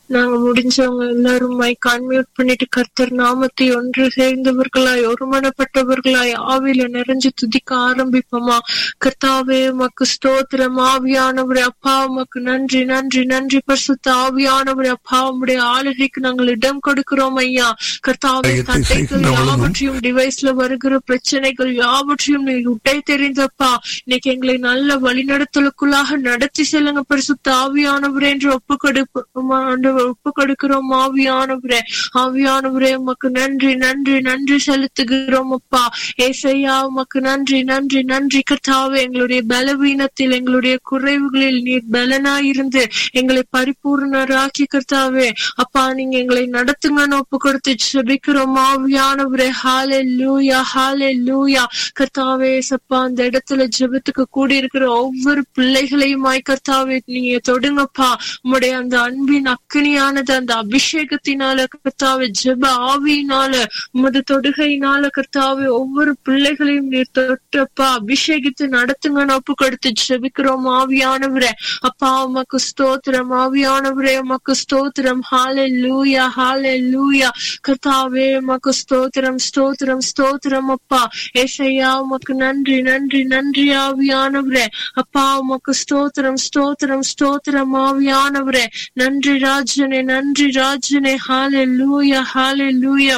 நாங்க முடிஞ்சவங்க எல்லாரும் mic unmute பண்ணிட்டு கர்த்தர் நாமத்தை ஒன்று சேர்ந்தவர்களாய் ஒருமனப்பட்டவர்களாய் ஆவியில நிறைஞ்சு துதிக்க ஆரம்பிப்போமா கர்த்தாவே உமக்கு ஸ்தோத்திரம் ஆவியானவரே அப்பா உமக்கு நன்றி நன்றி நன்றி பரிசுத்த ஆவியானவரே அப்பா உம்முடைய ஆளுகைக்கு நாங்கள் இடம் கொடுக்கிறோம் ஐயா கர்த்தாவே காரியத்தை தட்டைகள் செய்கின்ற பொழுதும் யாவற்றையும் டிவைஸ்ல வருகிற பிரச்சனைகள் யாவற்றையும் நீ உட்டை தெரிந்தப்பா இன்னைக்கு எங்களை நல்ல வழிநடத்தலுக்குள்ளாக நடத்தி செல்லுங்க பரிசுத்த ஆவியானவரே என்று ஒப்பு கொடுப்போம் ஆண்டவர் ஒப்பு கொடுக்கிறோம் ஆவியானவரே ஆவியானவரே உமக்கு நன்றி நன்றி நன்றி செலுத்துகிறோம் அப்பா ஏசையா உமக்கு நன்றி நன்றி நன்றி கர்த்தாவே எங்களுடைய பலவீனத்தில் எங்களுடைய குறைவுகளில் நீர் பலனாயிருந்து எங்களை பரிபூர்ணராக்கி கர்த்தாவே அப்பா நீங்க எங்களை நடத்துங்கன்னு ஒப்பு கொடுத்து ஜெபிக்கிறோம் ஆவியானவரே ஹாலே லூயா ஹாலே லூயா கர்த்தாவே சப்பா அந்த இடத்துல ஜெபத்துக்கு கூடி இருக்கிற ஒவ்வொரு பிள்ளைகளையுமாய் கர்த்தாவே நீங்க தொடுங்கப்பா உம்முடைய அந்த அன்பின் அக்கினியானது அந்த அபிஷேகத்தினால கர்த்தாவே ஜெப ஆவியினால உமது தொடுகையினால கர்த்தாவே ஒவ்வொரு பிள்ளைகளையும் நீர் தொட்டப்பா அபிஷேகித்து நடத்துங்கன்னு ஒப்பு கொடுத்து ஜெபிக்கிறோம் ஆவியானவரே அப்பா உமக்கு ஸ்தோத்திரம் ஆவியானவரே உமக்கு ஸ்தோத்திரம் ஹாலே லூயா ஹாலே லூயா கர்த்தாவே உமக்கு ஸ்தோத்திரம் ஸ்தோத்திரம் ஸ்தோத்திரம் அப்பா ஏசையா உமக்கு நன்றி நன்றி நன்றி ஆவியானவரே அப்பா உமக்கு ஸ்தோத்திரம் ஸ்தோத்திரம் ஸ்தோத்திரம் ஆவியானவரே நன்றி ராஜனே நன்றி ராஜனே ஹாலே லூயா ஹாலே லூயா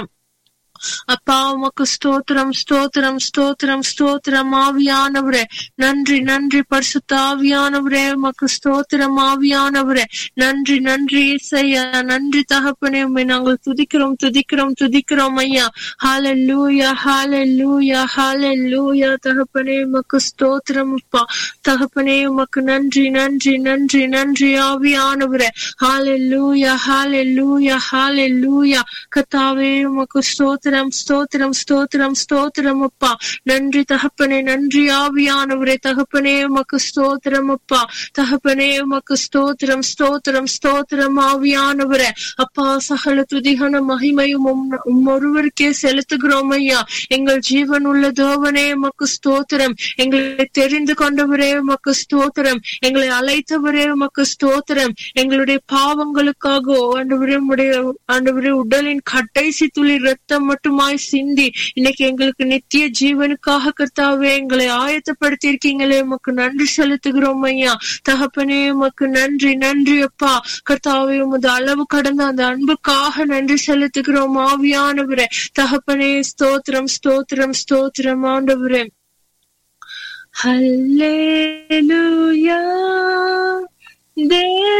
அப்பா உமக்கு ஸ்தோத்திரம் ஸ்தோத்திரம் ஸ்தோத்திரம் ஸ்தோத்திரம் ஆவியானவரே நன்றி நன்றி பரிசுத்த ஆவியானவரே உமக்கு ஸ்தோத்திரம் ஆவியானவரே நன்றி நன்றி இசையா நன்றி தகப்பனே உம்மை நாங்கள் துதிக்கிறோம் துதிக்கிறோம் துதிக்கிறோம் ஐயா ஹாலே லூயா ஹாலே லூயா ஹாலே லூயா தகப்பனே உமக்கு ஸ்தோத்திரம் அப்பா தகப்பனே உமக்கு நன்றி நன்றி நன்றி நன்றி ஆவியானவரே ஹாலே லூயா ஹாலே லூயா ஹாலே லூயா கத்தாவே உமக்கு ஸ்தோத்திரம் ஸ்தோத்திரம் ஸ்தோத்திரம் ஸ்தோத்திரம் அப்பா நன்றி தகப்பனே நன்றி ஆவியானவரே தகப்பனே உமக்கு ஸ்தோத்திரம் அப்பா தகப்பனே உமக்கு ஸ்தோத்திரம் ஸ்தோத்திரம் ஸ்தோத்திரம் ஆவியானவரே அப்பா சகல துதிகன மகிமையும் உம் உம் ஒருவருக்கே செலுத்துகிறோம் ஐயா எங்கள் ஜீவன் உள்ள தேவனே உமக்கு ஸ்தோத்திரம் எங்களை தெரிந்து கொண்டவரே உமக்கு ஸ்தோத்திரம் எங்களை அழைத்தவரே உமக்கு ஸ்தோத்திரம் எங்களுடைய பாவங்களுக்காக ஆண்டவரே உடைய ஆண்டவரே உடலின் கடைசி துளி ரத்தம் மட்டுமாய் சிந்தி இன்னைக்கு எங்களுக்கு நித்திய ஜீவனுக்காக கர்த்தாவே எங்களை ஆயத்தப்படுத்தி இருக்கீங்களே உமக்கு நன்றி செலுத்துகிறோம் ஐயா தகப்பனே உமக்கு நன்றி நன்றி அப்பா கர்த்தாவே உமது அளவு கடந்த அந்த அன்புக்காக நன்றி செலுத்துகிறோம் ஆவியானவரே தகப்பனே ஸ்தோத்திரம் ஸ்தோத்திரம் ஸ்தோத்திரம் ஆண்டவரே ஹல்லேலூயா தேவ